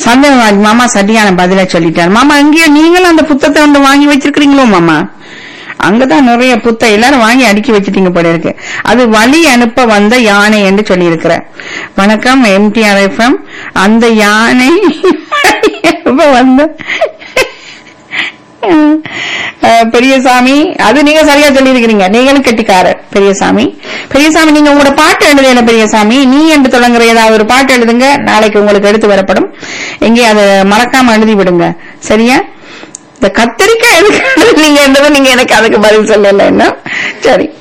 பந்தவாஜ் மாமா சரியான பதில சொல்லிட்டார் மாமா எங்கேயோ நீங்களும் அந்த புத்தகத்தை ஒன்று வாங்கி வச்சிருக்கிறீங்களோ மாமா அங்கதான் நிறைய புத்த எல்லாரும் வாங்கி அடுக்கி வச்சிட்டீங்க போல இருக்கு அது வழி அனுப்ப வந்த யானை என்று சொல்லியிருக்கிற வணக்கம் எம்டிஆர் எஃப்எம் அந்த யானை அனுப்ப வந்த அஹ், பெரியசாமி அது நீங்க சரியா சொல்லியிருக்கிறீங்க நீங்களும் கெட்டிக்காரர் பெரியசாமி பெரியசாமி நீங்க உங்களோட பாட்டு எழுதுல பெரியசாமி நீ என்று தொடங்குற ஏதாவது ஒரு பாட்டு எழுதுங்க நாளைக்கு உங்களுக்கு எடுத்து வரப்படும் எங்கே அதை மறக்காம எழுதி விடுங்க சரியா இந்த கத்தரிக்காய் எதுக்கு எழுதுனீங்கன்றது நீங்க எனக்கு அதுக்கு பதில் சொல்லல என்ன சரி